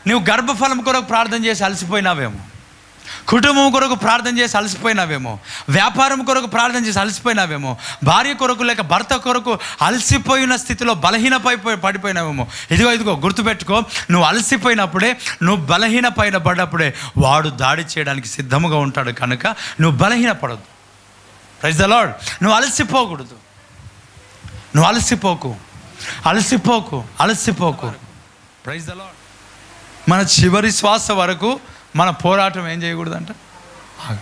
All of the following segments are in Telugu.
నువ్వు గర్భఫలం కొరకు ప్రార్థన చేసి అలసిపోయినావేమో కుటుంబం కొరకు ప్రార్థన చేసి అలసిపోయినావేమో వ్యాపారం కొరకు ప్రార్థన చేసి అలసిపోయినావేమో భార్య కొరకు లేక భర్త కొరకు అలసిపోయిన స్థితిలో బలహీనపై పడిపోయినావేమో ఇదిగో ఇదిగో గుర్తుపెట్టుకో నువ్వు అలసిపోయినప్పుడే నువ్వు బలహీన పైన పడ్డప్పుడే వాడు దాడి చేయడానికి సిద్ధముగా ఉంటాడు కనుక నువ్వు బలహీన పడద్దు ప్రైజ్ ద లార్డ్ నువ్వు అలసిపోకూడదు నువ్వు అలసిపోకు అలసిపోకు అలసిపోకు ప్రైజ్ ద లార్డ్ మన చివరి శ్వాస వరకు మన పోరాటం ఏం చేయకూడదంట ఆగు.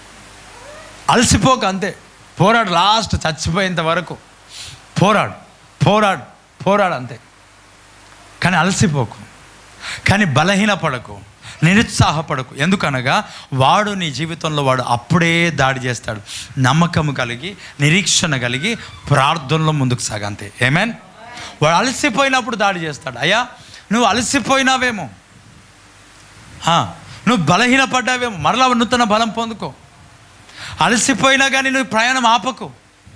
అలసిపోక అంతే పోరాడు లాస్ట్ చచ్చిపోయేంత వరకు పోరాడు పోరాడు పోరాడు అంతే కానీ అలసిపోకు కానీ బలహీనపడకు నిరుత్సాహపడకు ఎందుకనగా వాడు నీ జీవితంలో వాడు అప్పుడే దాడి చేస్తాడు నమ్మకం కలిగి నిరీక్షణ కలిగి ప్రార్థనలో ముందుకు సాగంతే ఏమేన్ వాడు అలసిపోయినప్పుడు దాడి చేస్తాడు అయ్యా నువ్వు అలసిపోయినావేమో ఆ, నువ్వు బలహీనపడ్డావేమో మరలా నూతన బలం పొందుకో అలసిపోయినా కానీ నువ్వు ప్రయాణం ఆపకు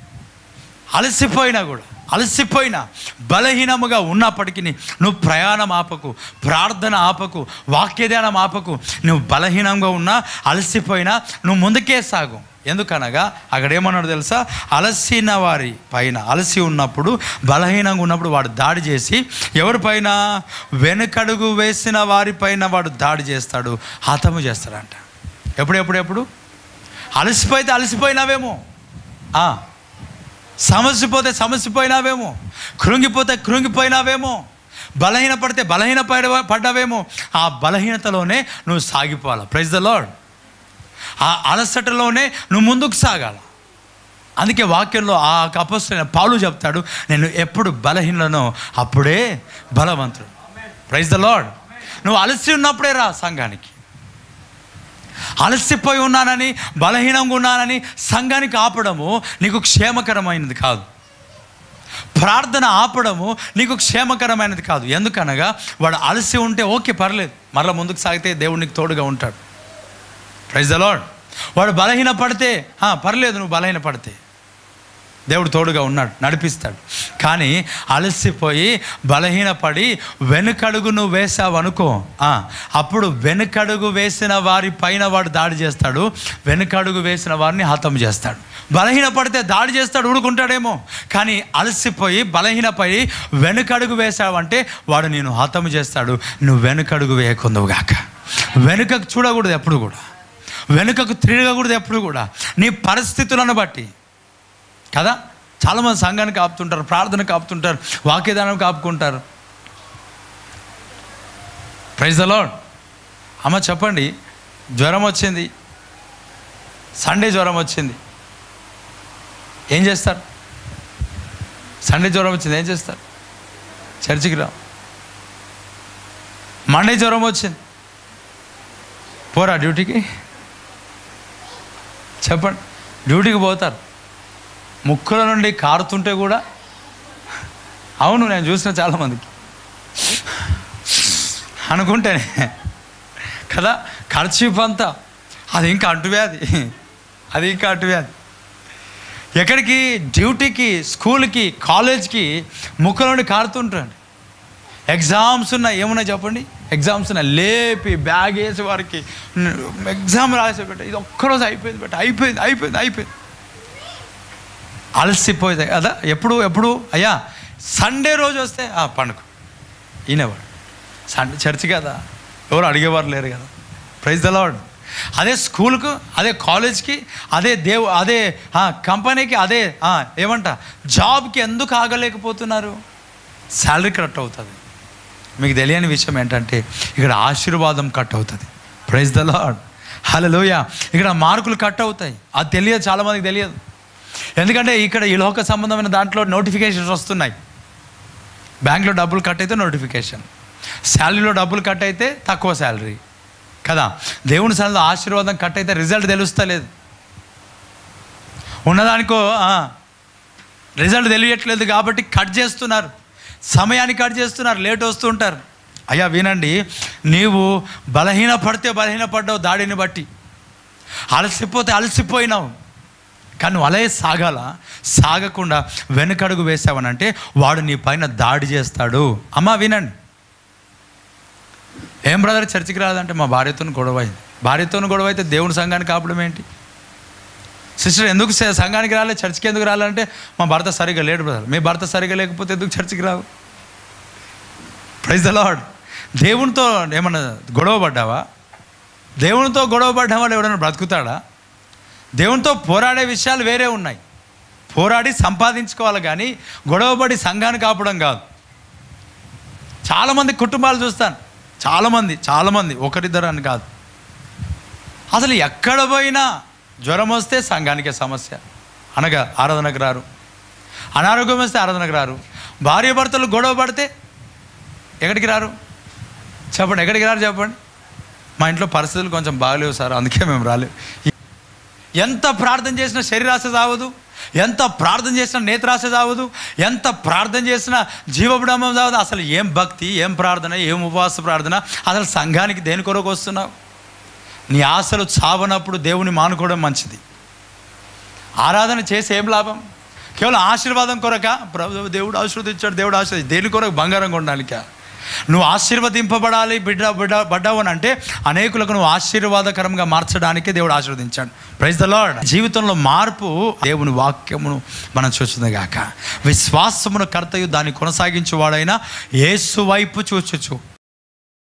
అలసిపోయినా కూడా అలసిపోయినా బలహీనముగా ఉన్నప్పటికీ నువ్వు ప్రయాణం ఆపకు ప్రార్థన ఆపకు వాక్యధ్యానం ఆపకు నువ్వు బలహీనంగా ఉన్నా అలసిపోయినా నువ్వు ముందుకే సాగు ఎందుకనగా అక్కడ ఏమన్నాడు తెలుసా అలసిన వారి పైన అలసి ఉన్నప్పుడు బలహీనంగా ఉన్నప్పుడు వాడు దాడి చేసి ఎవరి పైన వెనుకడుగు వేసిన వారి పైన వాడు దాడి చేస్తాడు హతము చేస్తాడంట ఎప్పుడు ఎప్పుడు ఎప్పుడు అలసిపోయితే అలసిపోయినావేమో ఆ, సమస్యపోతే సమస్యపోయినావేమో కృంగిపోతే కృంగిపోయినావేమో బలహీన పడితే బలహీన పడ పడ్డావేమో ఆ బలహీనతలోనే నువ్వు సాగిపోవాలి ప్రైజ్ ద లార్డ్ ఆ అలసటలోనే నువ్వు ముందుకు సాగాల అందుకే వాక్యంలో ఆ కపస్తున్న పాలు చెప్తాడు నేను ఎప్పుడు బలహీనను అప్పుడే బలవంతుడు ప్రైజ్ ద లార్డ్ నువ్వు అలసి ఉన్నప్పుడే రా సంఘానికి అలసిపోయి ఉన్నానని బలహీనంగా ఉన్నానని సంఘానికి ఆపడము నీకు క్షేమకరమైనది కాదు ప్రార్థన ఆపడము నీకు క్షేమకరమైనది కాదు ఎందుకనగా వాడు అలసి ఉంటే ఓకే పర్లేదు మరలా ముందుకు సాగితే దేవుడు నీకు తోడుగా ఉంటాడు ప్రైజ్ ద లాడ్ వాడు బలహీన పడితే "ఆ, పర్లేదు నువ్వు బలహీన పడితే దేవుడు తోడుగా ఉన్నాడు నడిపిస్తాడు కానీ అలసిపోయి బలహీనపడి వెనుకడుగు నువ్వు వేసావు అనుకో ఆ, అప్పుడు వెనుకడుగు వేసిన వారి పైన వాడు దాడి చేస్తాడు వెనుకడుగు వేసిన వారిని హతం చేస్తాడు బలహీన పడితే దాడి చేస్తాడు ఊడుకుంటాడేమో కానీ అలసిపోయి బలహీనపడి వెనుకడుగు వేసావంటే వాడు నేను హతము చేస్తాడు నువ్వు వెనుకడుగు వేయకుందువు గాక వెనుకకు చూడకూడదు ఎప్పుడు కూడా వెనుకకు తిరగకూడదు ఎప్పుడు కూడా నీ పరిస్థితులను బట్టి కదా చాలామంది సంఘానికి ఆపుతుంటారు ప్రార్థనకు ఆపుతుంటారు వాక్యదానం ఆపుకుంటారు ప్రైజ్ ద లాడ్ అమ్మ చెప్పండి జ్వరం వచ్చింది సండే జ్వరం వచ్చింది ఏం చేస్తారు సండే జ్వరం వచ్చింది ఏం చేస్తారు చర్చికి రా మండే జ్వరం వచ్చింది పోరా డ్యూటీకి చెప్పండి డ్యూటీకి పోతారు ముక్కుల నుండి కారుతుంటే కూడా అవును నేను చూసిన చాలామందికి అనుకుంటేనే కదా ఖర్చీఫ్ అంతా అది ఇంకా అంటువ్యాధి అది ఇంకా అంటువ్యాధి ఎక్కడికి డ్యూటీకి స్కూల్కి కాలేజ్కి ముక్కుల నుండి కారుతుంటాడు ఎగ్జామ్స్ ఉన్నాయి ఏమున్నాయి చెప్పండి ఎగ్జామ్స్ ఉన్నాయి లేపి బ్యాగ్ వేసి వారికి ఎగ్జామ్ రాసి పెట్ట ఇది ఒక్కరోజు అయిపోయింది బట్ అయిపోయింది అయిపోయింది అయిపోయింది అలసిపోయింది కదా ఎప్పుడు ఎప్పుడు అయ్యా సండే రోజు వస్తే ఆ పండుగ ఈయనవాడు సండే చర్చ్ కదా ఎవరు అడిగేవారు లేరు కదా ప్రైజ్ ద లార్డ్ అదే స్కూల్కు అదే కాలేజ్కి అదే దేవు అదే ఆ, కంపెనీకి అదే ఆ, ఏమంట జాబ్కి ఎందుకు ఆగలేకపోతున్నారు శాలరీ కట్ అవుతుంది మీకు తెలియని విషయం ఏంటంటే ఇక్కడ ఆశీర్వాదం కట్ అవుతుంది ప్రైజ్ ద లార్డ్ హలోయ ఇక్కడ మార్కులు కట్ అవుతాయి అది తెలియదు చాలామందికి తెలియదు ఎందుకంటే ఇక్కడ ఈ లోక సంబంధమైన దాంట్లో నోటిఫికేషన్స్ వస్తున్నాయి బ్యాంక్లో డబ్బులు కట్ అయితే నోటిఫికేషన్ శాలరీలో డబ్బులు కట్ అయితే తక్కువ శాలరీ కదా దేవుని సన్నిధిలో ఆశీర్వాదం కట్ అయితే రిజల్ట్ తెలుస్తలేదు ఉన్నదానికో ఆ, రిజల్ట్ తెలియట్లేదు కాబట్టి కట్ చేస్తున్నారు సమయాన్ని కట్ చేస్తున్నారు లేట్ వస్తుంటారు అయ్యా వినండి నీవు బలహీన పడితే బలహీన పడ్డావు దాడిని బట్టి అలసిపోతే అలసిపోయినావు కానీ నువ్వు అలాగే సాగాల సాగకుండా వెనుకడుగు వేసావనంటే వాడు నీ పైన దాడి చేస్తాడు అమ్మా వినండి ఏం బ్రదర్ చర్చికి రాదంటే మా భార్యతో గొడవ అయింది భార్యతో గొడవ అయితే దేవుని సంఘానికి ఆపడం ఏంటి సిస్టర్ ఎందుకు స- సంఘానికి రాలే చర్చికి ఎందుకు రాలంటే మా భర్త సరిగా లేడు బ్రదర్ మీ భర్త సరిగా లేకపోతే ఎందుకు చర్చికి రావు ప్రైజ్ ద లాడ్ దేవునితో ఏమన్నా గొడవ పడ్డావా దేవునితో గొడవ పడ్డా వాడు ఎవడన్నా బ్రతుకుతాడా దేవునితో పోరాడే విషయాలు వేరే ఉన్నాయి పోరాడి సంపాదించుకోవాలి కానీ గొడవపడి సంఘానికి ఆపడం కాదు చాలామంది కుటుంబాలు చూస్తాను చాలామంది చాలామంది ఒకరిద్దరు అని కాదు అసలు ఎక్కడ పోయినా జ్వరం వస్తే సంఘానికే సమస్య అనగా ఆరాధనకు రారు అనారోగ్యం వస్తే ఆరాధనకు రారు భార్య భర్తలు గొడవ పడితే ఎక్కడికి రారు చెప్పండి ఎక్కడికి రారు చెప్పండి మా ఇంట్లో పరిస్థితులు కొంచెం బాగలేవు సార్ అందుకే మేము రాలేవు ఎంత ప్రార్థన చేసినా శరీరాశ చావదు ఎంత ప్రార్థన చేసినా నేత్రాశ చావదు ఎంత ప్రార్థన చేసినా జీవబ్రహ్మం చావదు అసలు ఏం భక్తి ఏం ప్రార్థన ఏం ఉపవాస ప్రార్థన అసలు సంఘానికి దేని కొరకు వస్తున్నావు నీ ఆశలు చావనప్పుడు దేవుని మానుకోవడం మంచిది ఆరాధన చేసి ఏం లాభం కేవలం ఆశీర్వాదం కొరక ప్రభు దేవుడు ఆశీర్వదించాడు దేవుడు ఆశీర్వది దేని కొరకు బంగారం కొనడానికా నువ్వు ఆశీర్వదింపబడాలి బిడ్డ బిడ్డ పడ్డావు అని అంటే అనేకులకు నువ్వు ఆశీర్వాదకరంగా మార్చడానికి దేవుడు ఆశీర్వదించాడు ప్రైజ్ ద లార్డ్ జీవితంలో మార్పు దేవుని వాక్యమును మనం చూస్తుంది గాక విశ్వాసమును కర్తయు దాన్ని కొనసాగించువాడైనా యేసు వైపు చూచుచు